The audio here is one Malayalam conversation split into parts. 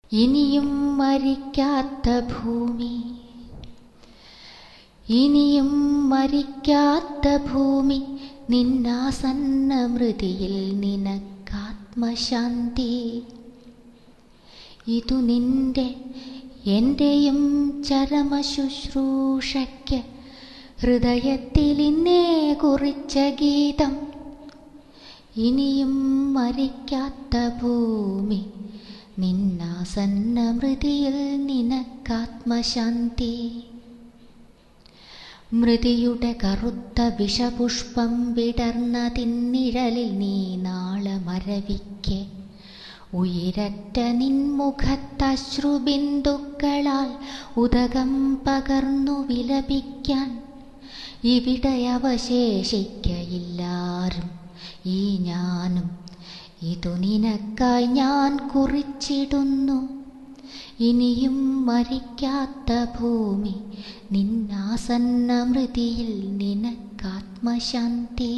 ഇനിയും മരിക്കാത്ത ഭൂമി ഇനിയും മരിക്കാത്ത ഭൂമി നിന്നാസന്ന മൃതിയിൽ നിനക്കാത്മശാന്തി ഇതു നിന്റെ എൻ്റെയും ചരമശുശ്രൂഷയ്ക്ക് ഹൃദയത്തിൽ ഇന്നേ കുറിച്ച ഗീതം ഇനിയും മരിക്കാത്ത ഭൂമി നിന്നാസന്ന മൃതിയിൽ നിനക്കാത്മശാന്തി മൃതിയുടെ കറുത്ത വിഷപുഷ്പം വിടർന്നതിന്നിഴലിൽ നീ നാളെ മരവിക്കെ ഉയരറ്റ നിൻമുഖത്തശ്രുബിന്ദുക്കളാൽ ഉദകം പകർന്നു വിലപിക്കാൻ ഇവിടെ അവശേഷിക്കയില്ലാരും ഈ ഞാനും ഇതു നിനക്കായി ഞാൻ കുറിച്ചിടുന്നു ഇനിയും മരിക്കാത്ത ഭൂമി നിന്നാസന്ന മൃതിയിൽ നിനക്കാത്മശാന്തി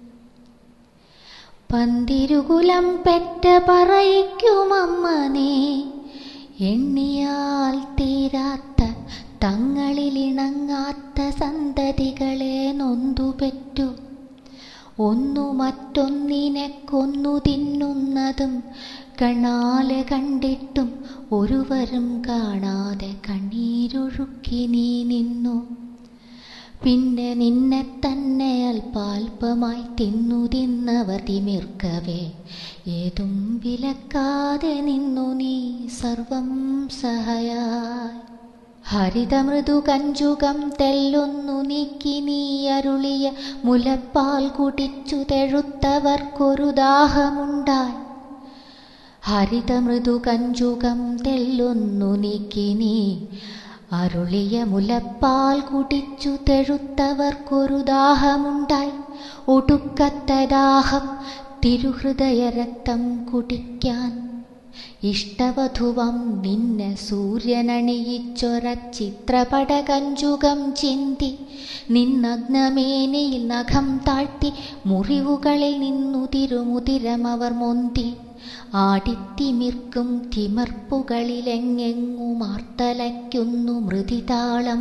പന്തിരുകുലം പെറ്റ പറയിക്കുമമ്മ നീ എണ്ണിയാൽ തീരാത്ത തങ്ങളിലിണങ്ങാത്ത സന്തതികളെ നൊന്തുപെറ്റു ഒന്നു മറ്റൊന്നിനെ കൊന്നു തിന്നുന്നതും കണ്ണാലെ കണ്ടിട്ടും ഒരുവരും കാണാതെ കണ്ണീരൊഴുക്കി നീ നിന്നു പിന്നെ നിന്നെ തന്നെ അല്പാൽപമായി തിന്നു തിന്നവർ തിമിർക്കവേ ഏതും വിലക്കാതെ നിന്നു നീ സർവം സഹയായി ഹരിതമൃദു കഞ്ചുകം തെല്ലൊന്നു നീക്കി നീ അരുളിയ മുലപ്പാൽ കുടിച്ചു തെഴുത്തവർക്കൊരു ദാഹമുണ്ടായി ഹരിതമൃദു കഞ്ചുകം തെല്ലൊന്നു നീക്കി നീ അരുളിയ മുലപ്പാൽ കുടിച്ചു തെഴുത്തവർക്കൊരു ദാഹമുണ്ടായി ഒടുക്കത്ത ദാഹം തിരുഹൃദയ രക്തം കുടിക്കാൻ ഇഷ്ടവധുവം നിന്നെ സൂര്യനണിയിച്ചൊര ചിത്രപട കഞ്ചുകം ചിന്തി നിന്നഗ്നമേനയിൽ നഖം താഴ്ത്തി മുറിവുകളിൽ നിന്നു തിരുമുതിരമവർ മൊന്തി ആടിത്തിമിർക്കും തിമർപ്പുകളിലെങ്ങെങ്ങും ആർത്തലയ്ക്കുന്നു മൃതിതാളം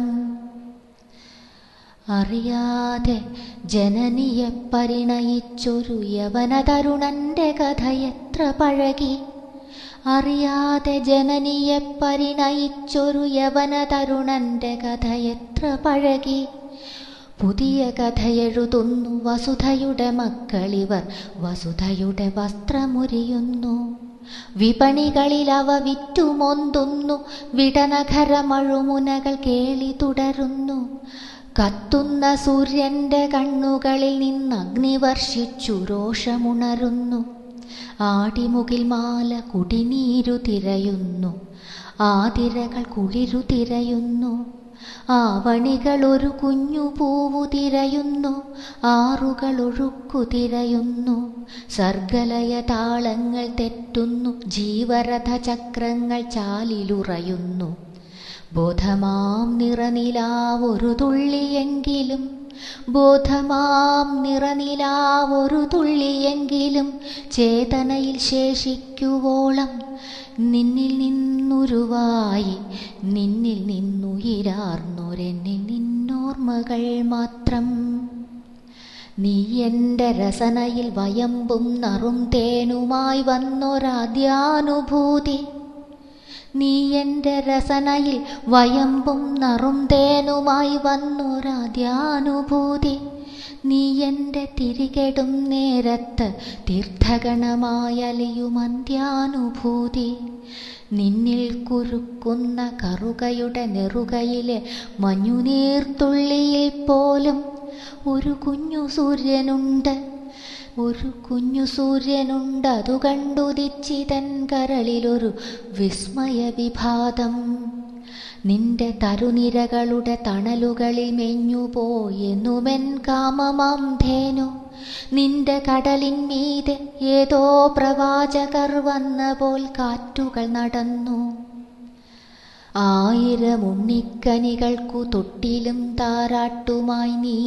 അറിയാതെ ജനനിയെ പരിണയിച്ചൊരു യവനതരുണന്റെ കഥ എത്ര പഴകി അറിയാതെ ജനനിയെ പരിണയിച്ചൊരു യവനതരുണന്റെ കഥ എത്ര പഴകി പുതിയ കഥയെഴുതുന്നു വസുധയുടെ മക്കളിവർ വസുധയുടെ വസ്ത്രമുരിയുന്നു വിപണികളിൽ അവ വിറ്റുമൊന്തുന്നു വിടനഖരമഴുമുനകൾ കേളി തുടരുന്നു കത്തുന്ന സൂര്യന്റെ കണ്ണുകളിൽ നിന്ന് അഗ്നി വർഷിച്ചു രോഷമുണരുന്നു ആടിമുകിൽ മാല കുടിനീരു തിരയുന്നു ആതിരകൾ കുളിരു തിരയുന്നു ആവണികൾ ഒരു കുഞ്ഞു പൂവു തിരയുന്നു ആറുകൾ ഒഴുക്കു തിരയുന്നു സർഗലയ താളങ്ങൾ തെറ്റുന്നു ജീവരഥ ചക്രങ്ങൾ ചാലിലുറയുന്നു ബോധമാം നിറനിലാവൊരു തുള്ളിയെങ്കിലും ബോധമാം നിറനിലാവൊരു തുള്ളിയെങ്കിലും ചേതനയിൽ ശേഷിക്കുവോളം നിന്നിൽ നിന്നുരുവായി നിന്നിൽ നിന്നുയിരാർന്നൊരെന്നിൽ നിന്നോർമ്മകൾ മാത്രം നീ എൻ്റെ രസനയിൽ വയമ്പും നറും തേനുമായി വന്നൊരാദ്യാനുഭൂതി നീ എൻ്റെ രസനയിൽ വയമ്പും നറും തേനുമായി വന്നൊരാദ്യാനുഭൂതി നീ എൻ്റെ തിരികെടും നേരത്ത് തീർത്ഥഗണമായലിയുമന്ത്യാനുഭൂതി നിന്നിൽ കുരുക്കുന്ന കറുകയുടെ നെറുകയിലെ മഞ്ഞുനീർത്തുള്ളിയിൽ പോലും ഒരു കുഞ്ഞു സൂര്യനുണ്ട് ഒരു കുഞ്ഞു സൂര്യനുണ്ട് അതു കണ്ടുദിച്ചിതൻ കരളിലൊരു വിസ്മയ വിഭാതം നിന്റെ തരുനിരകളുടെ തണലുകളിൽ മെഞ്ഞുപോയെന്നുമെൻ കാമമാം ധേനു നിന്റെ കടലിന്മീതെ ഏതോ പ്രവാചകർ വന്ന പോൽ കാറ്റുകൾ നടന്നു ആയിരം ഉണ്ണിക്കനികൾക്കു തൊട്ടിലും താരാട്ടുമായി നീ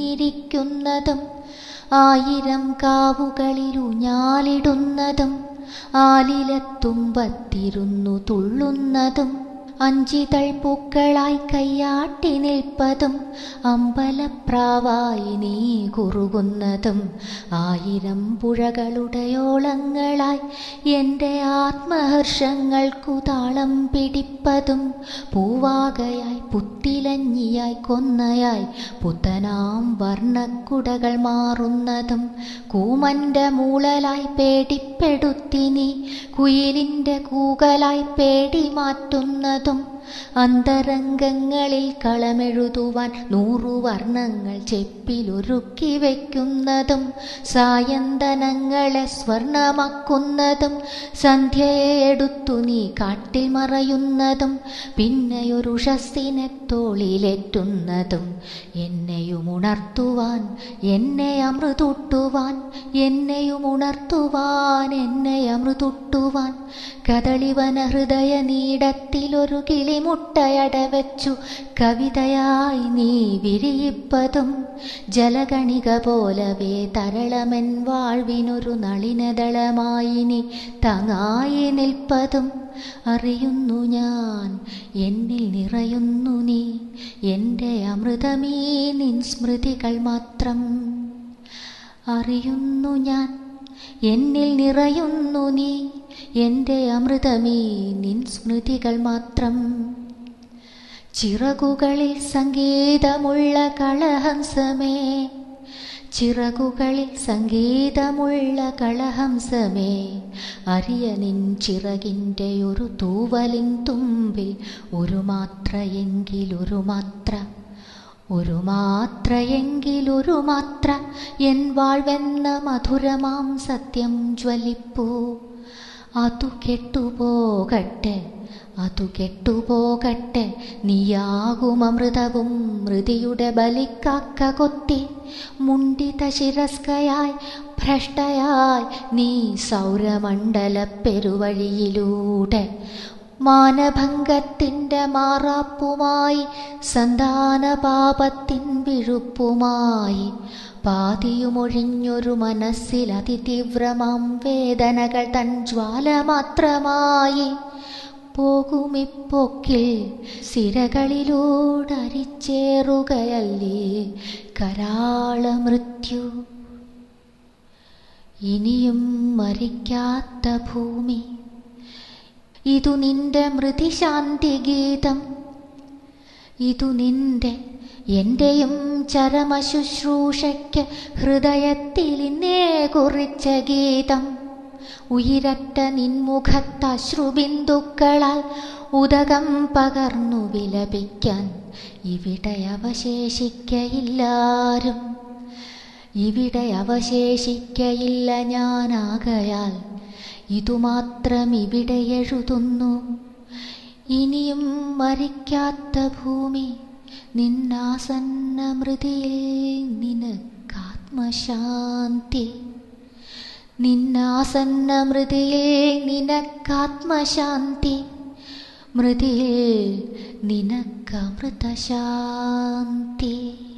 ഉണർന്നിരിക്കുന്നതും ആയിരം കാവുകളിൽ ഊഞ്ഞാലിടുന്നതും ആലിലത്തുമ്പത്തിരുന്നു തുള്ളുന്നതും അഞ്ചിതൾ പൂക്കളായി കയ്യാട്ടി നിൽപ്പതും അമ്പലപ്രാവായി നീ കുറുകുന്നതും ആയിരം പുഴകളുടെയോളങ്ങളായി എൻ്റെ ആത്മഹർഷങ്ങൾക്കു താളം പിടിപ്പതും പൂവാകയായി പുത്തിലഞ്ഞിയായി കൊന്നയായി പുത്തനാം വർണ്ണക്കുടകൾ മാറുന്നതും കൂമൻ്റെ മൂളലായി പേടിപ്പെടുത്തി നീ കുയിലിൻ്റെ കൂകലായി പേടി മാറ്റുന്നതും അന്തരംഗങ്ങളിൽ കളമെഴുതുവാൻ നൂറു വർണ്ണങ്ങൾ ചെപ്പിലൊരുക്കി വയ്ക്കുന്നതും സായന്തനങ്ങളെ സ്വർണമാക്കുന്നതും സന്ധ്യയെ എടുത്തു നീ കാട്ടിൽ മറയുന്നതും പിന്നെയൊരു ഷസ്സിനെ തോളിലേറ്റുന്നതും എന്നെയും ഉണർത്തുവാൻ എന്നെ അമൃതുട്ടുവാൻ എന്നെയും ഉണർത്തുവാൻ എന്നെ അമൃതുട്ടുവാൻ കദളിവന ഹൃദയ നീടത്തിലൊരു കിളിമുട്ടയടവച്ചു കവിതയായി നീ വിരിയിപ്പതും ജലഗണിക പോലവേ തരളമെൻ വാഴ്വിനൊരു നളിനദളമായി നീ തങ്ങായി നിൽപ്പതും അറിയുന്നു ഞാൻ എന്നിൽ നിറയുന്നു നീ എൻ്റെ അമൃതമീ നിൻ സ്മൃതികൾ മാത്രം അറിയുന്നു ഞാൻ എന്നിൽ നിറയുന്നു നീ എൻ്റെ അമൃതമീ നിൻ സ്മൃതികൾ മാത്രം ചിറകുകളിൽ സംഗീതമുള്ള കളഹംസമേ ചിറകുകളിൽ സംഗീതമുള്ള കളഹംസമേ അറിയ നിൻ ചിറകിൻ്റെ ഒരു തൂവലിൻ തുമ്പിൽ ഒരു മാത്രയെങ്കിലൊരു മാത്ര ഒരു മാത്രയെങ്കിലൊരു മാത്ര എൻ വാഴ്വെന്ന മധുരമാം സത്യം ജ്വലിപ്പൂ അതു കെട്ടുപോകട്ടെ അതു കെട്ടുപോകട്ടെ നീയാകുമമൃതവും മൃതിയുടെ ബലിക്കാക്ക കൊത്തി മുണ്ടിത ശിരസ്കയായി ഭ്രഷ്ടയായി നീ സൗരമണ്ഡല പെരുവഴിയിലൂടെ മാനഭംഗത്തിൻ്റെ മാറാപ്പുമായി സന്താനപാപത്തിൻ വിഴുപ്പുമായി പാതിയുമൊഴിഞ്ഞൊരു മനസ്സിൽ അതിതീവ്രമാം വേദനകൾ തൻ ജ്വാല മാത്രമായി പോകുമിപ്പൊക്കിൽ സിരകളിലൂടരിച്ചേറുകയല്ലേ കരാള മൃത്യു ഇനിയും മരിക്കാത്ത ഭൂമി ഇതു നിന്റെ മൃതിശാന്തി ഗീതം ഇതു നിന്റെ എൻ്റെയും ചരമശുശ്രൂഷയ്ക്ക് ഹൃദയത്തിലിന്നേ കുറിച്ച ഗീതം ഉയിരറ്റ നിൻമുഖത്തശ്രുബിന്ദുക്കളാൽ ഉദകം പകർന്നു വിലപിക്കാൻ ഇവിടെ അവശേഷിക്കയില്ലാരും ഇവിടെ അവശേഷിക്കയില്ല ഞാനാകയാൽ ഇതുമാത്രം ഇവിടെ എഴുതുന്നു ഇനിയും മരിക്കാത്ത ഭൂമി നിന്നാസന്ന മൃതിയിൽ നിനക്കാത്മശാന്തി നിന്നാസന്ന മൃതിയിൽ നിനക്കാത്മശാന്തി മൃതിയിൽ നിനക്കമൃതശാന്തി